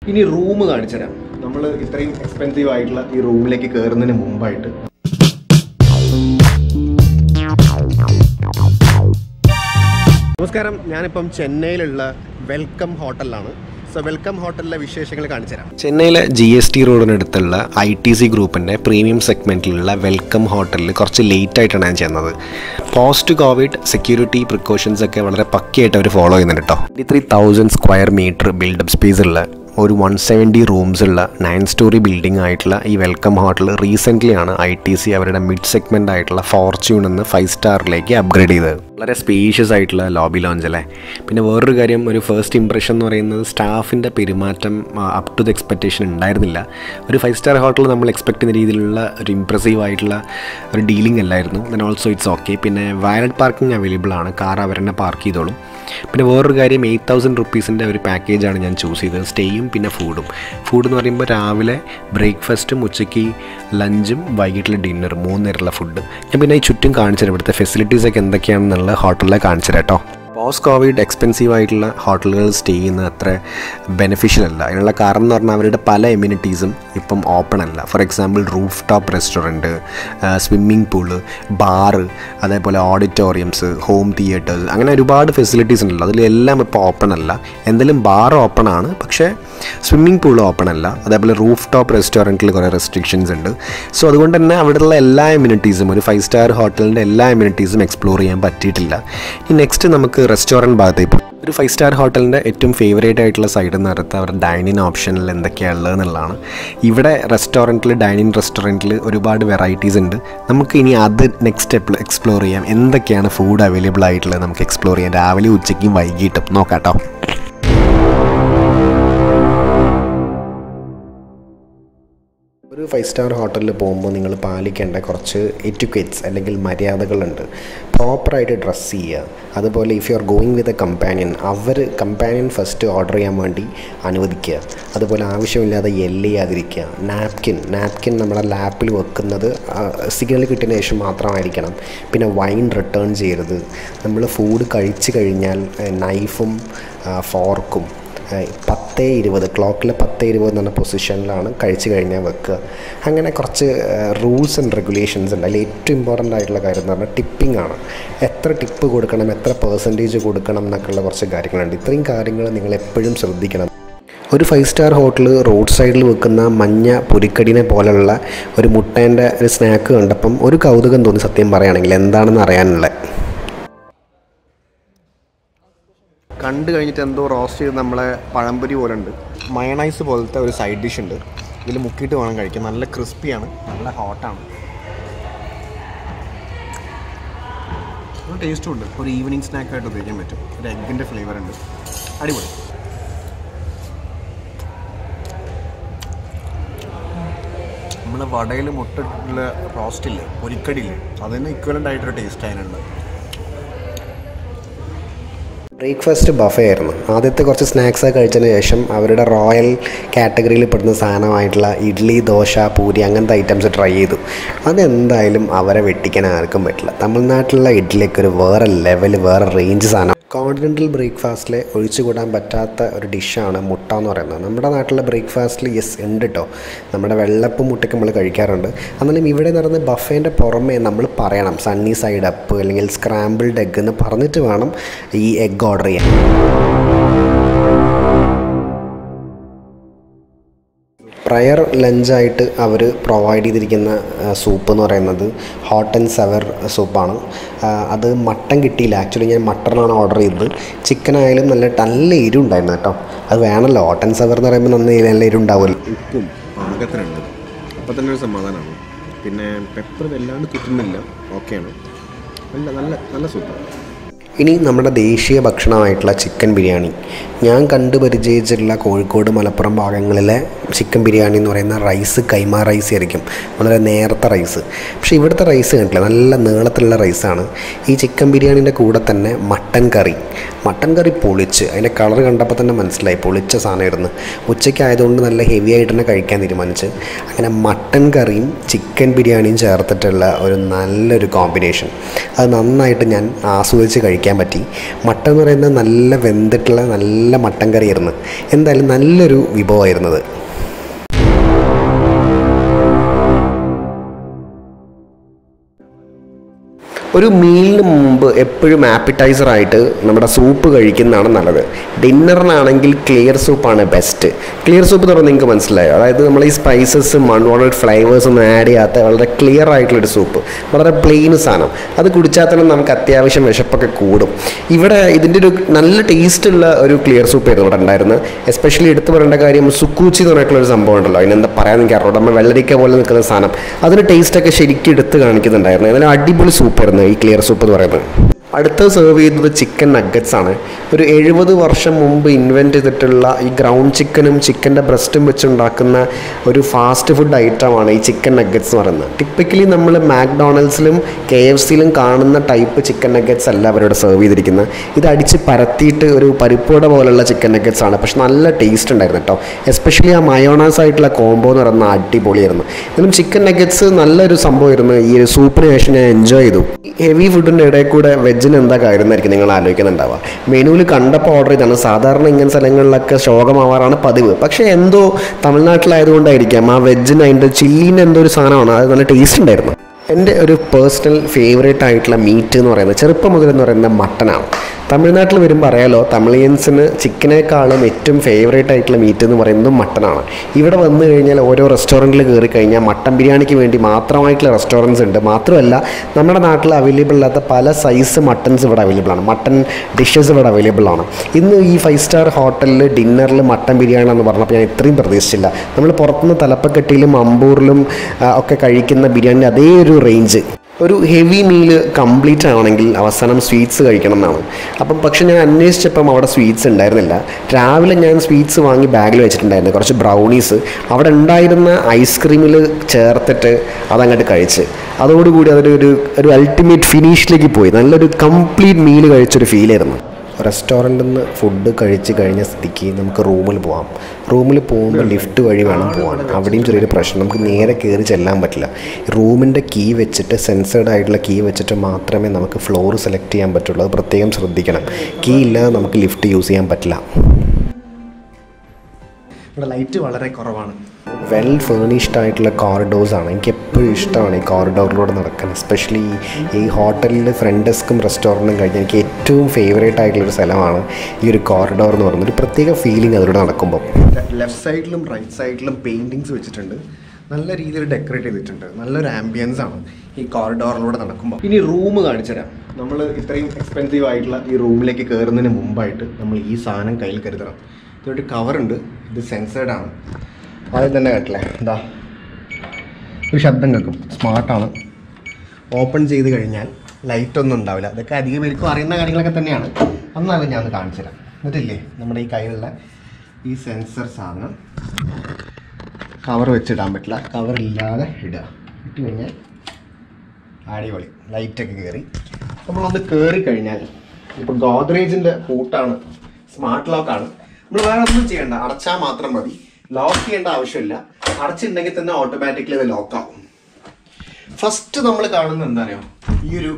ഇനി റൂം കാണിച്ചുതരാം നമ്മൾ ഇത്രയും എക്സ്പെൻസീവ് ആയിട്ടുള്ള ഈ റൂമിലേക്ക് കയറുന്നതിന് മുമ്പായിട്ട് നമസ്കാരം ഞാനിപ്പം ചെന്നൈയിലുള്ള വെൽക്കം ഹോട്ടലിലാണ് സോ വെൽക്കം ഹോട്ടലിലെ വിശേഷങ്ങൾ കാണിച്ചുതരാം ചെന്നൈയിലെ ജി എസ് ടി റോഡിനടുത്തുള്ള ഐ ടി സി ഗ്രൂപ്പിൻ്റെ പ്രീമിയം സെഗ്മെൻറ്റിലുള്ള വെൽക്കം ഹോട്ടലിൽ കുറച്ച് ലേറ്റ് ആയിട്ടാണ് ഞാൻ ചെയ്യുന്നത് പോസ്റ്റ് കോവിഡ് സെക്യൂരിറ്റി പ്രിക്കോഷൻസ് ഒക്കെ വളരെ പക്കയായിട്ട് അവർ ഫോളോ ചെയ്യുന്നുണ്ട് കേട്ടോ three thousand square metre buildup space ഉള്ള ഒരു വൺ സെവൻറ്റി റൂംസ് ഉള്ള നയൻ സ്റ്റോറി ബിൽഡിംഗ് ആയിട്ടുള്ള ഈ വെൽക്കം ഹോട്ടൽ റീസെൻ്റ്ലി ആണ് ഐ ടി സി അവരുടെ മിഡ് സെഗ്മെൻ്റ് ആയിട്ടുള്ള ഫോർച്യൂൺ എന്ന് ഫൈവ് സ്റ്റാറിലേക്ക് അപ്ഗ്രേഡ് ചെയ്തത് വളരെ സ്പേഷ്യസ് ആയിട്ടുള്ള ലോബി ലോഞ്ച് അല്ലേ പിന്നെ വേറൊരു കാര്യം ഒരു ഫസ്റ്റ് ഇംപ്രഷൻ എന്ന് പറയുന്നത് സ്റ്റാഫിൻ്റെ പെരുമാറ്റം അപ് ടു ദ എക്സ്പെക്റ്റേഷൻ ഉണ്ടായിരുന്നില്ല ഒരു ഫൈവ് സ്റ്റാർ ഹോട്ടൽ നമ്മൾ എക്സ്പെക്ട് ചെയ്യുന്ന രീതിയിലുള്ള ഒരു ഇംപ്രസീവ് ആയിട്ടുള്ള ഒരു ഡീലിംഗ് അല്ലായിരുന്നു ദെൻ ഓൾസോ ഇറ്റ്സ് ഓക്കെ പിന്നെ വയലറ്റ് പാർക്കിംഗ് അവൈലബിൾ ആണ് കാർ അവർ തന്നെ പാർക്ക് ചെയ്തോളും പിന്നെ വേറൊരു കാര്യം എയ്റ്റ് തൗസൻഡ് റുപ്പീസിൻ്റെ ഒരു പാക്കേജാണ് ഞാൻ ചൂസ് ചെയ്തത് സ്റ്റേയും പിന്നെ ഫുഡും ഫുഡ് എന്ന് പറയുമ്പോൾ രാവിലെ ബ്രേക്ക്ഫാസ്റ്റും ഉച്ചയ്ക്ക് ലഞ്ചും വൈകിട്ടിലെ ഡിന്നർ മൂന്ന് നേരമുള്ള ഫുഡ് ഞാൻ പിന്നെ ഈ ചുറ്റും കാണിച്ചു തരാം ഇവിടുത്തെ ഫെസിലിറ്റീസൊക്കെ എന്തൊക്കെയാണെന്നുള്ള ഹോട്ടലിൽ കാണിച്ചു തരാം കേട്ടോ പോസ്റ്റ് കോവിഡ് എക്സ്പെൻസീവ് ആയിട്ടുള്ള ഹോട്ടലുകൾ സ്റ്റേ ചെയ്യുന്നത് അത്ര ബെനിഫിഷ്യൽ അല്ല അതിനുള്ള കാരണം എന്ന് പറഞ്ഞാൽ അവരുടെ പല എമ്യൂണിറ്റീസും ഇപ്പം ഓപ്പൺ അല്ല for example roof top restaurant swimming pool bar അതേപോലെ ഓഡിറ്റോറിയംസ് ഹോം തിയേറ്റേഴ്സ് അങ്ങനെ ഒരുപാട് ഫെസിലിറ്റീസ് ഉണ്ടല്ലോ അതിലെല്ലാം ഇപ്പോൾ ഓപ്പൺ അല്ല എന്തെങ്കിലും ബാർ ഓപ്പൺ ആണ് പക്ഷേ സ്വിമ്മിംഗ് പൂൾ ഓപ്പൺ അല്ല അതേപോലെ റൂഫ് ടോപ്പ് റെസ്റ്റോറൻറ്റിൽ കുറേ റെസ്ട്രിക്ഷൻസ് ഉണ്ട് സോ അതുകൊണ്ട് തന്നെ അവിടെയുള്ള എല്ലാ എമ്യൂണിറ്റീസും ഒരു ഫൈവ് സ്റ്റാർ ഹോട്ടലിൻ്റെ എല്ലാ എമ്യൂണിറ്റീസും എക്സ്പ്ലോർ ചെയ്യാൻ പറ്റിയിട്ടില്ല ഇനി നെക്സ്റ്റ് നമുക്ക് റെസ്റ്റോറൻറ്റ് ഭാഗത്തേക്ക് പോകും ഒരു ഫൈവ് സ്റ്റാർ ഹോട്ടലിൻ്റെ ഏറ്റവും ഫേവറേറ്റ് ആയിട്ടുള്ള സൈഡ് എന്ന് പറയുന്നത് അവരുടെ ഡൈനിങ് ഓപ്ഷനിൽ എന്തൊക്കെയാണ് ഉള്ളത് എന്നുള്ളതാണ് ഇവിടെ റെസ്റ്റോറൻറ്റിൽ ഡൈനിങ് റെസ്റ്റോറൻറ്റിൽ ഒരുപാട് വെറൈറ്റീസ് ഉണ്ട് നമുക്ക് ഇനി അത് നെക്സ്റ്റ് എക്സ്പ്ലോർ ചെയ്യാം എന്തൊക്കെയാണ് ഫുഡ് അവൈലബിൾ ആയിട്ടുള്ളത് നമുക്ക് എക്സ്പ്ലോർ ചെയ്യാം രാവിലെ ഉച്ചയ്ക്കും വൈകിട്ടും നോക്കാം കേട്ടോ ഒരു ഫൈവ് സ്റ്റാർ ഹോട്ടലിൽ പോകുമ്പോൾ നിങ്ങൾ പാലിക്കേണ്ട കുറച്ച് എറ്റിക്വേറ്റ്സ് അല്ലെങ്കിൽ മര്യാദകളുണ്ട് പ്രോപ്പറായിട്ട് ഡ്രസ്സ് ചെയ്യുക അതുപോലെ if you are going with a companion അവർ കമ്പാനിയൻ ഫസ്റ്റ് ഓർഡർ ചെയ്യാൻ വേണ്ടി അനുവദിക്കുക അതുപോലെ ആവശ്യമില്ലാതെ യെല്ല് ചെയ്യാതിരിക്കുക നാപ്കിൻ നാപ്കിൻ നമ്മുടെ ലാപ്പിൽ വെക്കുന്നത് സിഗ്നൽ കിട്ടിയതിന് ശേഷം മാത്രമായിരിക്കണം പിന്നെ വൈൻ റിട്ടേൺ ചെയ്യരുത് നമ്മൾ ഫുഡ് കഴിച്ചു കഴിഞ്ഞാൽ നൈഫും ഫോർക്കും പത്ത് ഇരുപത് ക്ലോക്കിൽ പത്ത് ഇരുപത് എന്ന് പറഞ്ഞ പൊസിഷനിലാണ് കഴിച്ചു കഴിഞ്ഞാൽ വെക്കുക അങ്ങനെ കുറച്ച് റൂൾസ് ആൻഡ് റെഗുലേഷൻസ് ഉണ്ട് അതിൽ ഏറ്റവും ഇമ്പോർട്ടൻ്റ് ആയിട്ടുള്ള കാര്യം എന്ന് പറഞ്ഞാൽ ടിപ്പിംഗ് ആണ് എത്ര ടിപ്പ് കൊടുക്കണം എത്ര പെർസെൻറ്റേജ് കൊടുക്കണം എന്നൊക്കെയുള്ള കുറച്ച് കാര്യങ്ങളുണ്ട് ഇത്രയും കാര്യങ്ങൾ നിങ്ങൾ എപ്പോഴും ശ്രദ്ധിക്കണം ഒരു ഫൈവ് സ്റ്റാർ ഹോട്ടൽ റോഡ് സൈഡിൽ വെക്കുന്ന മഞ്ഞ പുരിക്കടിനെ പോലെയുള്ള ഒരു മുട്ടേൻ്റെ ഒരു സ്നാക്ക് കണ്ടപ്പം ഒരു കൗതുകം തോന്നി സത്യം പറയുകയാണെങ്കിൽ എന്താണെന്ന് അറിയാനുള്ള കണ്ടു കഴിഞ്ഞിട്ട് എന്തോ റോസ്റ്റ് ചെയ്ത് നമ്മളെ പഴംപൊരി പോലെ ഉണ്ട് മയണൈസ് പോലത്തെ ഒരു സൈഡ് ഡിഷ് ഉണ്ട് ഇതിൽ മുക്കിയിട്ട് വേണം കഴിക്കാൻ നല്ല ക്രിസ്പിയാണ് നല്ല ഹോട്ടാണ് ടേസ്റ്റും ഉണ്ട് ഒരു ഈവനിങ് സ്നാക്കായിട്ട് ഉപയോഗിക്കാൻ പറ്റും ഒരു എഗ്ഗിൻ്റെ ഫ്ലേവർ ഉണ്ട് അടിപൊളി നമ്മളെ വടയിൽ മുട്ടുള്ള റോസ്റ്റില്ലേ പൊരിക്കടില്ലേ അതിന് ഇക്വലൻ്റ് ആയിട്ടൊരു ടേസ്റ്റ് അതിനുണ്ട് ബ്രേക്ക്ഫാസ്റ്റ് ബഫേ ആയിരുന്നു ആദ്യത്തെ കുറച്ച് സ്നാക്സ് കഴിച്ചതിന് ശേഷം അവരുടെ റോയൽ കാറ്റഗറിയിൽ പെടുന്ന സാധനമായിട്ടുള്ള ഇഡ്ഡലി ദോശ പൂരി അങ്ങനത്തെ ഐറ്റംസ് ട്രൈ ചെയ്തു അതെന്തായാലും അവരെ വെട്ടിക്കാൻ ആർക്കും പറ്റില്ല തമിഴ്നാട്ടിലുള്ള ഇഡ്ഡലിയൊക്കെ ഒരു വേറെ ലെവൽ വേറെ റേഞ്ച് സാധനം കോണ്ടിനെൻ്റൽ ബ്രേക്ക്ഫാസ്റ്റിൽ ഒഴിച്ചുകൂടാൻ പറ്റാത്ത ഒരു ഡിഷാണ് മുട്ട എന്ന് പറയുന്നത് നമ്മുടെ നാട്ടിലെ ബ്രേക്ക്ഫാസ്റ്റിൽ യെസ് ഉണ്ട് കേട്ടോ നമ്മുടെ വെള്ളപ്പം മുട്ടയ്ക്ക് നമ്മൾ കഴിക്കാറുണ്ട് എന്നാലും ഇവിടെ നടന്ന ബഫേൻ്റെ പുറമെ നമ്മൾ പറയണം സണ്ണി സൈഡ് അപ്പ് അല്ലെങ്കിൽ സ്ക്രാമ്പിൾഡ് എഗ് എന്ന് പറഞ്ഞിട്ട് വേണം ഈ എഗ് ഓർഡർ ചെയ്യാൻ പ്രയർ ലഞ്ചായിട്ട് അവർ പ്രൊവൈഡ് ചെയ്തിരിക്കുന്ന സൂപ്പ് എന്ന് പറയുന്നത് ഹോട്ട് ആൻഡ് സെവർ സൂപ്പാണ് അത് മട്ടൻ കിട്ടിയില്ല ആക്ച്വലി ഞാൻ മട്ടനാണ് ഓർഡർ ചെയ്തത് ചിക്കൻ ആയാലും നല്ല നല്ല എരിവ് ഉണ്ടായിരുന്നു കേട്ടോ അത് വേണമല്ലോ ഹോട്ട് ആൻഡ് സെവർ എന്ന് പറയുമ്പോൾ നന്ന നല്ല എരിവ് ഉണ്ടാവുമല്ലോ ഉപ്പും പാകത്തിനുണ്ട് അപ്പോൾ തന്നെ ഒരു സമാധാനമാണ് പിന്നെ പെപ്പർ വല്ലാണ്ട് കുത്തുന്നില്ല ഓക്കെയാണ് നല്ല നല്ല നല്ല സൂപ്പർ ഇനി നമ്മുടെ ദേശീയ ഭക്ഷണമായിട്ടുള്ള ചിക്കൻ ബിരിയാണി ഞാൻ കണ്ടു പരിചയിച്ചിട്ടുള്ള കോഴിക്കോട് മലപ്പുറം ഭാഗങ്ങളിലെ ചിക്കൻ ബിരിയാണി എന്ന് പറയുന്ന റൈസ് കൈമ റൈസ് ആയിരിക്കും വളരെ നേരത്തെ റൈസ് പക്ഷേ ഇവിടുത്തെ റൈസ് കണ്ടില്ല നല്ല നീളത്തിലുള്ള റൈസാണ് ഈ ചിക്കൻ ബിരിയാണീൻ്റെ കൂടെ തന്നെ മട്ടൻ കറി മട്ടൻ കറി പൊളിച്ച് അതിൻ്റെ കളർ കണ്ടപ്പോൾ തന്നെ മനസ്സിലായി പൊളിച്ച സാധനമായിരുന്നു ഉച്ചയ്ക്ക് ആയതുകൊണ്ട് നല്ല ഹെവി ആയിട്ട് തന്നെ കഴിക്കാൻ തീരുമാനിച്ച് അങ്ങനെ മട്ടൻ കറിയും ചിക്കൻ ബിരിയാണിയും ചേർത്തിട്ടുള്ള ഒരു നല്ലൊരു കോമ്പിനേഷൻ അത് നന്നായിട്ട് ഞാൻ ആസ്വദിച്ച് കഴിക്കാൻ കഴിക്കാൻ പറ്റി മട്ടൻ എന്ന് പറയുന്നത് നല്ല വെന്തിട്ടുള്ള നല്ല മട്ടൻ കറിയായിരുന്നു എന്തായാലും നല്ലൊരു വിഭവമായിരുന്നത് ഒരു മീലിന് മുമ്പ് എപ്പോഴും ആപ്പിറ്റൈസർ ആയിട്ട് നമ്മുടെ സൂപ്പ് കഴിക്കുന്നതാണ് നല്ലത് ഡിന്നറിനാണെങ്കിൽ ക്ലിയർ സൂപ്പാണ് ബെസ്റ്റ് ക്ലിയർ സൂപ്പ് എന്ന് പറഞ്ഞാൽ നിങ്ങൾക്ക് മനസ്സിലായോ അതായത് നമ്മൾ ഈ സ്പൈസസും അൺവാണ്ടഡ് ഫ്ലേവേഴ്സ് ഒന്നും ആഡ് ചെയ്യാത്ത വളരെ ക്ലിയർ ആയിട്ടുള്ളൊരു സൂപ്പ് വളരെ പ്ലെയിൻ സാധനം അത് കുടിച്ചാൽ തന്നെ നമുക്ക് അത്യാവശ്യം വിശപ്പൊക്കെ കൂടും ഇവിടെ ഇതിൻ്റെ ഒരു നല്ല ടേസ്റ്റ് ഉള്ള ഒരു ക്ലിയർ സൂപ്പ് ആയിരുന്നു ഇവിടെ ഉണ്ടായിരുന്നത് എസ്പെഷ്യലി എടുത്തു പറയേണ്ട കാര്യം സുക്കൂച്ചി എന്ന് പറഞ്ഞിട്ടുള്ള ഒരു സംഭവം ഉണ്ടല്ലോ അതിനെന്താ പറയാൻ എനിക്ക് അറിയാം നമ്മൾ വെള്ളരിക്ക പോലെ നിൽക്കുന്ന സാധനം അതിന് ടേസ്റ്റൊക്കെ ശരിക്കും എടുത്ത് കാണിക്കുന്നുണ്ടായിരുന്നു അതിന് അടിപൊളി സൂപ്പായിരുന്നു ഈ ക്ലിയർ സൂപ്പ് എന്ന് പറയുന്നത് അടുത്ത സെർവ് ചെയ്യുന്നത് ചിക്കൻ നഗറ്റ്സ് ആണ് ഒരു എഴുപത് വർഷം മുമ്പ് ഇൻവെൻറ്റ് ചെയ്തിട്ടുള്ള ഈ ഗ്രൗണ്ട് ചിക്കനും ചിക്കൻ്റെ ബ്രസ്റ്റും വെച്ചുണ്ടാക്കുന്ന ഒരു ഫാസ്റ്റ് ഫുഡ് ഐറ്റമാണ് ഈ ചിക്കൻ നഗറ്റ്സ് എന്ന് പറയുന്നത് ടിപ്പിക്കലി നമ്മൾ മാക്ഡൊണാൾഡ്സിലും കെ എഫ് സിയിലും കാണുന്ന ടൈപ്പ് ചിക്കൻ നഗറ്റ്സ് അല്ല അവരോട് സെർവ് ചെയ്തിരിക്കുന്നത് ഇത് അടിച്ച് പരത്തിയിട്ട് ഒരു പരിപ്പുവട പോലുള്ള ചിക്കൻ നഗറ്റ്സ് ആണ് പക്ഷെ നല്ല ടേസ്റ്റ് ഉണ്ടായിരുന്നു കേട്ടോ എസ്പെഷ്യലി ആ മയോണാസ് ആയിട്ടുള്ള കോംബോ എന്ന് പറയുന്നത് അടിപൊളിയായിരുന്നു എന്നാലും ചിക്കൻ നഗറ്റ്സ് നല്ലൊരു സംഭവമായിരുന്നു ഈ ഒരു സൂപ്പിന് ശേഷം ഞാൻ എൻജോയ് ചെയ്തു ഹെവി ഫുഡിൻ്റെ ഇടയിൽ കൂടെ വെജിന് എന്താ കാര്യം എന്നായിരിക്കും നിങ്ങൾ ആലോചിക്കുന്നുണ്ടാവുക മെനുവിൽ കണ്ടപ്പോൾ ഓർഡർ ചെയ്താണ് സാധാരണ ഇങ്ങനെ സ്ഥലങ്ങളിലൊക്കെ ശോകമാവാറാണ് പതിവ് പക്ഷേ എന്തോ തമിഴ്നാട്ടിലായതുകൊണ്ടായിരിക്കാം ആ വെജിന് അതിൻ്റെ ചില്ലീൻ്റെ എന്തോ ഒരു സാധനമാണ് അത് നല്ല ടേസ്റ്റ് ഉണ്ടായിരുന്നു എൻ്റെ ഒരു പേഴ്സണൽ ഫേവറേറ്റ് ആയിട്ടുള്ള മീറ്റ് എന്ന് പറയുന്നത് ചെറുപ്പം മുതൽ എന്ന് പറയുന്നത് മട്ടനാണ് തമിഴ്നാട്ടിൽ വരുമ്പോൾ അറിയാലോ തമിഴിയൻസിന് ചിക്കനേക്കാളും ഏറ്റവും ഫേവറേറ്റ് ആയിട്ടുള്ള മീറ്റ് എന്ന് പറയുന്നത് മട്ടനാണ് ഇവിടെ വന്നു കഴിഞ്ഞാൽ ഓരോ റെസ്റ്റോറൻറ്റിൽ കയറി കഴിഞ്ഞാൽ മട്ടൻ ബിരിയാണിക്ക് വേണ്ടി മാത്രമായിട്ടുള്ള റെസ്റ്റോറൻറ്റ്സ് ഉണ്ട് മാത്രമല്ല നമ്മുടെ നാട്ടിൽ അവൈലബിൾ അല്ലാത്ത പല സൈസ് മട്ടൻസ് ഇവിടെ അവൈലബിൾ ആണ് മട്ടൻ ഡിഷസ് ഇവിടെ അവൈലബിൾ ആണ് ഇന്ന് ഈ ഫൈവ് സ്റ്റാർ ഹോട്ടലിൽ ഡിന്നറിൽ മട്ടൻ ബിരിയാണി എന്ന് പറഞ്ഞപ്പോൾ ഞാൻ ഇത്രയും പ്രതീക്ഷിച്ചില്ല നമ്മൾ പുറത്തുനിന്ന് തലപ്പക്കെട്ടിയിലും അമ്പൂറിലും ആ, ഒക്കെ കഴിക്കുന്ന ബിരിയാണിൻ്റെ അതേ ഒരു റേഞ്ച് ഒരു ഹെവി മീല് കംപ്ലീറ്റ് ആവണമെങ്കിൽ അവസാനം സ്വീറ്റ്സ് കഴിക്കണം എന്നാണ് അപ്പം പക്ഷെ ഞാൻ അന്വേഷിച്ചപ്പം അവിടെ സ്വീറ്റ്സ് ഉണ്ടായിരുന്നില്ല രാവിലെ ഞാൻ സ്വീറ്റ്സ് വാങ്ങി ബാഗിൽ വെച്ചിട്ടുണ്ടായിരുന്നു കുറച്ച് ബ്രൗണീസ് അവിടെ ഉണ്ടായിരുന്ന ഐസ്ക്രീമിൽ ചേർത്തിട്ട് അതങ്ങോട്ട് കഴിച്ച് അതോടുകൂടി അതൊരു ഒരു ഒരു അൾട്ടിമേറ്റ് ഫിനിഷിലേക്ക് പോയി നല്ലൊരു കംപ്ലീറ്റ് മീല് കഴിച്ചൊരു ഫീലായിരുന്നു റെസ്റ്റോറൻറ്റിൽ നിന്ന് ഫുഡ് കഴിച്ച് കഴിഞ്ഞ സ്ഥിതിക്ക് നമുക്ക് റൂമിൽ പോവാം റൂമിൽ പോകുമ്പോൾ ലിഫ്റ്റ് വഴി വേണം പോകാൻ അവിടെയും ചെറിയൊരു പ്രശ്നം നമുക്ക് നേരെ കയറി ചെല്ലാൻ പറ്റില്ല റൂമിൻ്റെ കീ വെച്ചിട്ട് സെൻസേർഡ് ആയിട്ടുള്ള കീ വെച്ചിട്ട് മാത്രമേ നമുക്ക് ഫ്ലോർ സെലക്ട് ചെയ്യാൻ പറ്റുള്ളൂ അത് പ്രത്യേകം ശ്രദ്ധിക്കണം കീ ഇല്ലാതെ നമുക്ക് ലിഫ്റ്റ് യൂസ് ചെയ്യാൻ പറ്റില്ല ഇവിടെ ലൈറ്റ് വളരെ കുറവാണ് വെൽ ഫേണിഷ്ഡ് ആയിട്ടുള്ള കോറിഡോഴ്സ് ആണ് എനിക്ക് എപ്പോഴും ഇഷ്ടമാണ് ഈ കോറിഡോറിലൂടെ നടക്കാൻ എസ്പെഷ്യലി ഈ ഹോട്ടലിൽ ഫ്രണ്ട് ഡെസ്കും റെസ്റ്റോറൻറ്റും കഴിഞ്ഞാൽ എനിക്ക് ഏറ്റവും ഫേവറേറ്റ് ആയിട്ടുള്ളൊരു സ്ഥലമാണ് ഈ ഒരു കോറിഡോർ എന്ന് പറയുന്നത് ഒരു പ്രത്യേക ഫീലിംഗ് അതിലൂടെ നടക്കുമ്പോൾ ലെഫ്റ്റ് സൈഡിലും റൈറ്റ് സൈഡിലും പെയിൻറ്റിങ്സ് വെച്ചിട്ടുണ്ട് നല്ല രീതിയിൽ ഡെക്കറേറ്റ് ചെയ്തിട്ടുണ്ട് നല്ലൊരു ആംബിയൻസ് ആണ് ഈ കോറിഡോറിലൂടെ നടക്കുമ്പോൾ ഇനി റൂം കാണിച്ചു തരാം നമ്മൾ ഇത്രയും എക്സ്പെൻസീവ് ആയിട്ടുള്ള ഈ റൂമിലേക്ക് കയറുന്നതിന് മുമ്പായിട്ട് നമ്മൾ ഈ സാധനം കയ്യിൽ കരുതണം ഇതൊരു കവറുണ്ട് ഇത് സെൻസേർഡ് ആണ് ആദ്യം തന്നെ കേട്ടില്ലേ എന്താ ഒരു ശബ്ദം കേൾക്കും സ്മാർട്ടാണ് ഓപ്പൺ ചെയ്ത് കഴിഞ്ഞാൽ ലൈറ്റ് ഒന്നും ഉണ്ടാവില്ല ഇതൊക്കെ അധികം പേർക്കും അറിയുന്ന കാര്യങ്ങളൊക്കെ തന്നെയാണ് എന്നാലും ഞാൻ ഒന്ന് കാണിച്ചു തരാം എന്നിട്ടില്ലേ നമ്മുടെ ഈ കയ്യിലുള്ള ഈ സെൻസർ സാധനം കവർ വെച്ചിടാൻ പറ്റില്ല കവർ ഇല്ലാതെ ഇടുക ഇട്ട് കഴിഞ്ഞാൽ അടിപൊളി ലൈറ്റൊക്കെ കയറി നമ്മളൊന്ന് കയറി കഴിഞ്ഞാൽ ഇപ്പോൾ ഗോദ്രേജിൻ്റെ പൂട്ടാണ് സ്മാർട്ട് ലോക്കാണ് നമ്മൾ വേറെ ഒന്നും ചെയ്യണ്ട അടച്ചാൽ മാത്രം മതി ലോക്ക് ചെയ്യേണ്ട ആവശ്യമില്ല അടച്ചിട്ടുണ്ടെങ്കിൽ തന്നെ ഓട്ടോമാറ്റിക്കലി അത് ലോക്കാവും ഫസ്റ്റ് നമ്മൾ കാണുന്നത് എന്താ അറിയോ ഈ ഒരു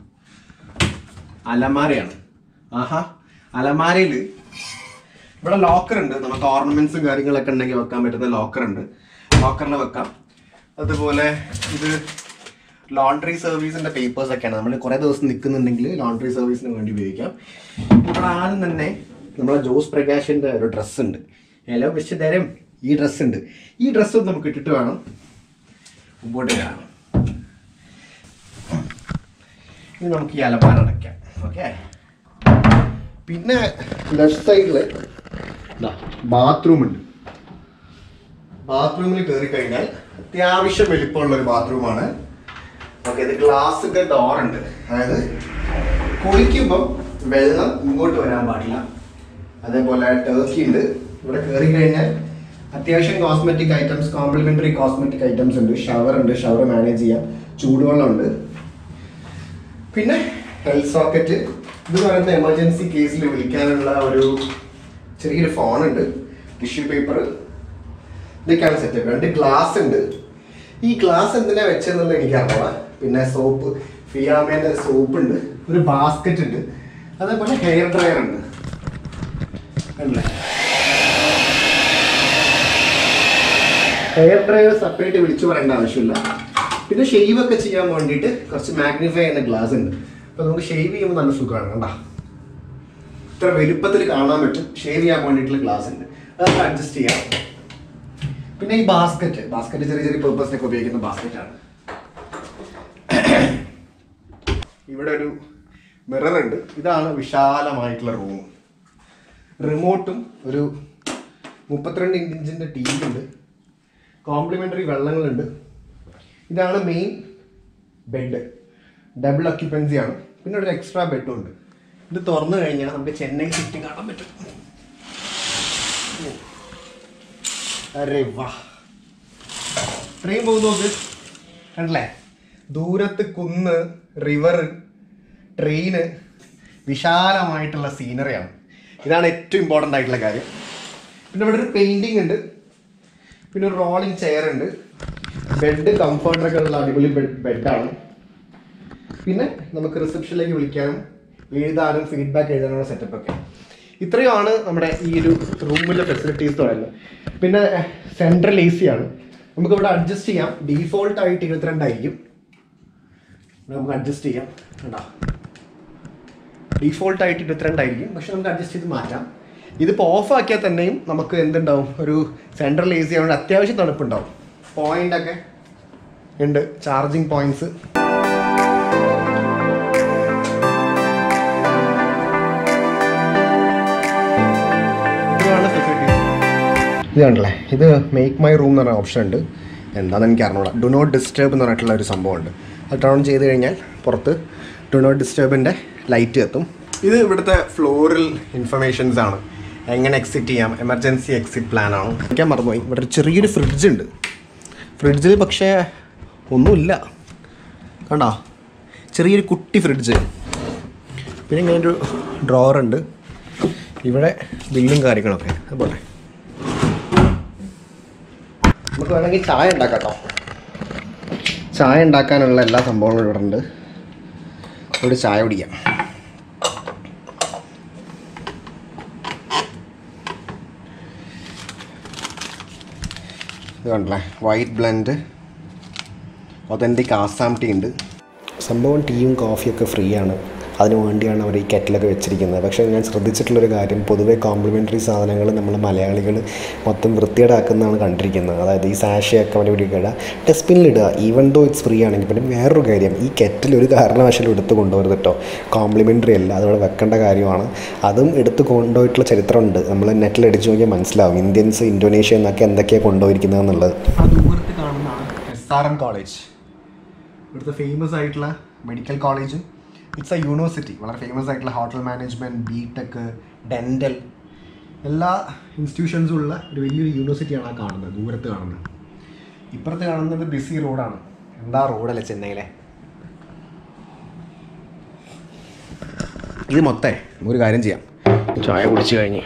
അലമാരയാണ് ആഹാ അലമാരയിൽ ഇവിടെ ലോക്കർ ഉണ്ട് നമുക്ക് ഓർണമെന്റ്സും കാര്യങ്ങളൊക്കെ ഉണ്ടെങ്കിൽ വെക്കാൻ പറ്റുന്ന ലോക്കർ ഉണ്ട് ലോക്കറിൽ വെക്കാം അതുപോലെ ഇത് ലോണ്ടറി സർവീസിന്റെ പേപ്പേഴ്സ് ഒക്കെയാണ് നമ്മൾ കുറേ ദിവസം നിൽക്കുന്നുണ്ടെങ്കിൽ ലോണ്ടറി സർവീസിന് വേണ്ടി ഉപയോഗിക്കാം ഇവിടെ ആദ്യം തന്നെ നമ്മളെ ജോസ് പ്രകാശിന്റെ ഒരു ഡ്രസ്സ് ഉണ്ട് ഹലോ മിസ്റ്റർ തരം ഈ ഡ്രസ്സ് ഉണ്ട് ഈ ഡ്രസ്സ് നമുക്ക് ഇട്ടിട്ട് വേണം മുമ്പോട്ട് വരാൻ ഇനി നമുക്ക് ഈ അലമാര അടയ്ക്കാം ഓക്കെ പിന്നെ ലെഫ്റ്റ് സൈഡില് ബാത്റൂം ഉണ്ട് ബാത്റൂമിൽ കയറി കഴിഞ്ഞാൽ അത്യാവശ്യം വലിപ്പമുള്ള ഒരു ബാത്റൂമാണ് ഓക്കെ ഇത് ഗ്ലാസിന്റെ ഡോർ ഉണ്ട് അതായത് കുളിക്കുമ്പോൾ വെള്ളം ഇങ്ങോട്ട് വരാൻ പാടില്ല അതേപോലെ ടേക്കി ഉണ്ട് ഇവിടെ കയറി കഴിഞ്ഞാൽ അത്യാവശ്യം cosmetic items complimentary cosmetic items ഉണ്ട് ഷവർ ഉണ്ട് ഷവർ മാനേജ് ചെയ്യാം ചൂടുവെള്ളം ഉണ്ട് പിന്നെ ഹെൽത്ത് സോക്കറ്റ് ഇത് പറയുന്ന എമർജൻസി കേസിൽ വിളിക്കാനുള്ള ഒരു ചെറിയൊരു ഫോൺ ഉണ്ട് ടിഷ്യൂ പേപ്പർ ഇതൊക്കെയാണ് സെറ്റപ്പ് രണ്ട് ഗ്ലാസ് ഉണ്ട് ഈ ഗ്ലാസ് എന്തിനാ വെച്ചെന്നുള്ളത് എനിക്ക് അറിയാം പിന്നെ സോപ്പ് ഫിയാമേന്റെ സോപ്പ് ഉണ്ട് ഒരു ബാസ്ക്കറ്റ് ഉണ്ട് അതേപോലെ ഹെയർ ഡ്രയർ ഉണ്ട് കണ്ടില്ലേ ഹെയർ ഡ്രയർ സെപ്പറേറ്റ് വിളിച്ചു പറയേണ്ട ആവശ്യമില്ല പിന്നെ ഷെയ്വ് ഒക്കെ ചെയ്യാൻ വേണ്ടിയിട്ട് കുറച്ച് മാഗ്നിഫൈ ചെയ്യുന്ന ഗ്ലാസ് ഉണ്ട് അപ്പോൾ നമുക്ക് ഷെയ്വ് ചെയ്യുമ്പോൾ നല്ല സുഖമാണ് കണ്ടാ ഇത്ര വലുപ്പത്തിൽ കാണാൻ പറ്റും ഷേവ് ചെയ്യാൻ വേണ്ടിയിട്ടുള്ള ഗ്ലാസ് ഉണ്ട് അതൊക്കെ അഡ്ജസ്റ്റ് ചെയ്യാം പിന്നെ ഈ ബാസ്ക്കറ്റ് ബാസ്ക്കറ്റ് ചെറിയ ചെറിയ പേർപ്പസിനൊക്കെ ഉപയോഗിക്കുന്ന ബാസ്ക്കറ്റ് ആണ് ഇവിടെ ഒരു മിറർ ഉണ്ട് ഇതാണ് വിശാലമായിട്ടുള്ള റൂം റിമോട്ടും ഒരു മുപ്പത്തിരണ്ട് ഇഞ്ചിൻ്റെ ടി വി ഉണ്ട് കോംപ്ലിമെൻ്ററി വെള്ളങ്ങളുണ്ട് ഇതാണ് മെയിൻ ബെഡ് ഡബിൾ ഒക്യുപ്പൻസി ആണ് പിന്നെ ഒരു എക്സ്ട്രാ ബെഡും ഉണ്ട് ഇത് തുറന്നു കഴിഞ്ഞാൽ നമുക്ക് ചെന്നൈ സിറ്റി കാണാൻ പറ്റും ഓ. അരെ വാ ട്രെയിൻ പോകുന്നു നോക്ക് കണ്ടല്ലേ ദൂരത്ത് കുന്ന് റിവർ ട്രെയിന് വിശാലമായിട്ടുള്ള സീനറിയാണ് ഇതാണ് ഏറ്റവും ഇമ്പോർട്ടൻ്റ് ആയിട്ടുള്ള കാര്യം പിന്നെ ഇവിടെ ഒരു പെയിൻറ്റിങ് ഉണ്ട് പിന്നെ ഒരു റോളിംഗ് ചെയർ ഉണ്ട് ബെഡ് കംഫർട്ടറൊക്കെ ഉള്ള അടിപൊളി ബെഡാണ് പിന്നെ നമുക്ക് റിസപ്ഷനിലേക്ക് വിളിക്കാനും എഴുതാനും ഫീഡ്ബാക്ക് എഴുതാനുള്ള സെറ്റപ്പ് ഒക്കെ ഇത്രയുമാണ് നമ്മുടെ ഈ ഒരു റൂമിലെ ഫെസിലിറ്റീസ് പറയുന്നത് പിന്നെ സെൻട്രൽ എ സി ആണ് നമുക്ക് ഇവിടെ അഡ്ജസ്റ്റ് ചെയ്യാം ഡീഫോൾട്ട് ആയിട്ട് ഇരുപത്തിരണ്ടായിരിക്കും ഇവിടെ നമുക്ക് അഡ്ജസ്റ്റ് ചെയ്യാം കണ്ടോ ഡീഫോൾട്ട് ആയിട്ട് ഇരുപത്തിരണ്ടായിരിക്കും പക്ഷെ നമുക്ക് അഡ്ജസ്റ്റ് ചെയ്ത് മാറ്റാം ഇതിപ്പോൾ ഓഫ് ആക്കിയാൽ തന്നെയും നമുക്ക് എന്തുണ്ടാവും ഒരു സെൻട്രൽ എ സി ആയതുകൊണ്ട് അത്യാവശ്യം തണുപ്പുണ്ടാവും പോയിന്റ് ഒക്കെ ഉണ്ട് ചാർജിങ് പോയിന്റ്സ് ഇതാണ് ഫെസിലിറ്റീസ് ഇത് കണ്ടല്ലേ ഇത് മേക്ക് മൈ റൂം എന്ന് പറഞ്ഞ ഓപ്ഷൻ ഉണ്ട് എന്താണെന്ന് എനിക്ക് അറിഞ്ഞൂടാ ഡു നോട്ട് ഡിസ്റ്റർബ് എന്ന് പറഞ്ഞിട്ടുള്ള ഒരു സംഭവമുണ്ട് അത് ടേൺ ചെയ്ത് കഴിഞ്ഞാൽ പുറത്ത് ഡു നോട്ട് ഡിസ്റ്റർബിൻ്റെ ലൈറ്റ് എത്തും ഇത് ഇവിടുത്തെ ഫ്ലോറൽ ഇൻഫർമേഷൻസ് ആണ് എങ്ങനെ എക്സിറ്റ് ചെയ്യാം എമർജൻസി എക്സിറ്റ് പ്ലാൻ ആണ് ഞാൻ മറന്നുപോയി ഇവിടെ ഒരു ചെറിയൊരു ഫ്രിഡ്ജ് ഉണ്ട് ഫ്രിഡ്ജിൽ പക്ഷേ ഒന്നുമില്ല കണ്ടോ ചെറിയൊരു കുട്ടി ഫ്രിഡ്ജ് പിന്നെ ഇങ്ങനെ ഒരു ഡ്രോവർ ഉണ്ട് ഇവിടെ ബില്ലും കാര്യങ്ങളൊക്കെ അതുപോലെ നമുക്ക് വേണമെങ്കിൽ ചായ ഉണ്ടാക്കാം കേട്ടോ ചായ ഉണ്ടാക്കാനുള്ള എല്ലാ സംഭവങ്ങളും ഇവിടെ ഉണ്ട് ഒരു ചായ കുടിക്കാം ഇത് കണ്ടല്ലേ white blend authentic Assam tea ഉണ്ട് സംഭവം ടീയും കോഫിയൊക്കെ ഫ്രീ ആണ് അതിനു വേണ്ടിയാണ് അവർ ഈ കെറ്റിലൊക്കെ വെച്ചിരിക്കുന്നത് പക്ഷേ ഞാൻ ശ്രദ്ധിച്ചിട്ടുള്ളൊരു കാര്യം പൊതുവേ കോംപ്ലിമെൻ്ററി സാധനങ്ങൾ നമ്മൾ മലയാളികൾ മൊത്തം വൃത്തിയേടാക്കുന്നതാണ് കണ്ടിരിക്കുന്നത് അതായത് ഈ സാഷയൊക്കെ അവർ പിടിക്കുക ഡസ്റ്റ്ബിനിലിടുക ഈവൻ ദോ ഇറ്റ്സ് ഫ്രീ ആണെങ്കിൽ പിന്നെ വേറൊരു കാര്യം ഈ കെറ്റിൽ ഒരു കാരണവശാലും എടുത്ത് കൊണ്ടുവരുത് കേട്ടോ കോംപ്ലിമെൻ്ററി അല്ല അതവിടെ വെക്കേണ്ട കാര്യമാണ് അതും എടുത്ത് കൊണ്ടുപോയിട്ടുള്ള ചരിത്രമുണ്ട് നമ്മൾ നെറ്റിൽ അടിച്ചു നോക്കിയാൽ മനസ്സിലാവും ഇന്ത്യൻസ് ഇന്തോനേഷ്യ എന്നൊക്കെ എന്തൊക്കെയാണ് കൊണ്ടുപോയിരിക്കുന്നത് എന്നുള്ളത് ആ ദൂരത്ത് കാണുന്നതാണ് എസ് ആർ എം കോളേജ് ഇവിടുത്തെ ഫേമസ് ആയിട്ടുള്ള medical college it's a university വളരെ ഫേമസ് ആയിട്ടുള്ള hotel management B tech dental എല്ലാ ഇൻസ്റ്റിറ്റ്യൂഷൻസും ഉള്ള ഒരു വലിയൊരു യൂണിവേഴ്സിറ്റിയാണ് ആ കാണുന്നത് ദൂരത്ത് കാണുന്നത് ഇപ്പുറത്ത് കാണുന്നത് ബിസി റോഡാണ് എന്താ റോഡല്ലേ ചെന്നൈയിലെ ഇത് മൊത്തേ ഒരു കാര്യം ചെയ്യാം ചായ കുടിച്ചു കഴിഞ്ഞ്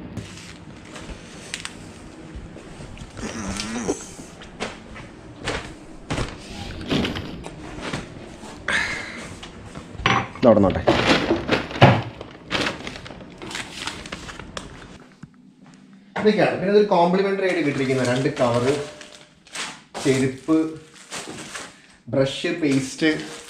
നടന്നോട്ടെ ഇതൊക്കെയാണ് പിന്നെ ഇതൊരു കോംപ്ലിമെന്ററി ആയിട്ട് കിട്ടിയിരിക്കുന്ന രണ്ട് കവറ് ചെരുപ്പ് ബ്രഷ് പേസ്റ്റ്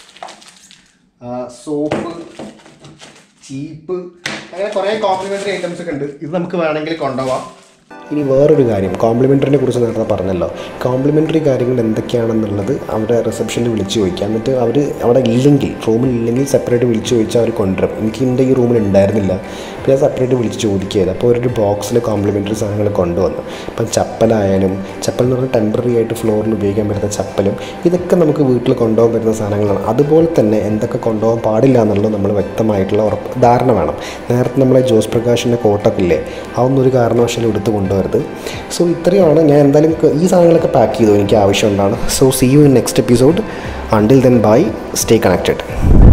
സോപ്പ് ചീപ്പ് അങ്ങനെ കുറേ കോംപ്ലിമെന്ററി ഐറ്റംസ് ഒക്കെ ഉണ്ട് ഇത് നമുക്ക് വേണമെങ്കിൽ കൊണ്ടുപോവാം ഇനി വേറൊരു കാര്യം കോംപ്ലിമെൻ്ററിനെ കുറിച്ച് നേരത്തെ പറഞ്ഞല്ലോ കോംപ്ലിമെൻ്ററി കാര്യങ്ങൾ എന്തൊക്കെയാണെന്നുള്ളത് അവിടെ റിസപ്ഷനിൽ വിളിച്ച് ചോദിക്കാം എന്നിട്ട് അവർ അവിടെ ഇല്ലെങ്കിൽ റൂമിൽ ഇല്ലെങ്കിൽ സെപ്പറേറ്റ് വിളിച്ച് ചോദിച്ചാൽ അവർ കൊണ്ടുവരും എനിക്ക് എൻ്റെ ഈ റൂമിൽ ഉണ്ടായിരുന്നില്ല പിന്നെ സെപ്പറേറ്റ് വിളിച്ച് ചോദിക്കുകയത് അപ്പോൾ ഒരു ബോക്സിൽ കോംപ്ലിമെൻ്ററി സാധനങ്ങൾ കൊണ്ടുവന്നു ഇപ്പം ചപ്പലായാലും ചപ്പൽ എന്ന് പറഞ്ഞാൽ ടെമ്പററി ആയിട്ട് ഫ്ലോറിൽ ഉപയോഗിക്കാൻ പറ്റുന്ന ചപ്പലും ഇതൊക്കെ നമുക്ക് വീട്ടിൽ കൊണ്ടുപോകാൻ പറ്റുന്ന സാധനങ്ങളാണ് അതുപോലെ തന്നെ എന്തൊക്കെ കൊണ്ടുപോകാൻ പാടില്ല എന്നുള്ളത് നമ്മൾ വ്യക്തമായിട്ടുള്ള ഉറപ്പ് ധാരണ വേണം നേരത്തെ നമ്മളെ ജോസ് പ്രകാശിൻ്റെ കോട്ടൊക്കെ ഇല്ലേ അതൊന്നും ഒരു കാരണവശാലും എടുത്ത് കൊണ്ടുവരരുത് സോ ഇത്രയാണ് ഞാൻ എന്തായാലും ക- ഈ സാധനങ്ങളൊക്കെ പാക്ക് ചെയ്തു എനിക്ക് ആവശ്യമുണ്ടാണ് so see you in next episode until then bye stay connected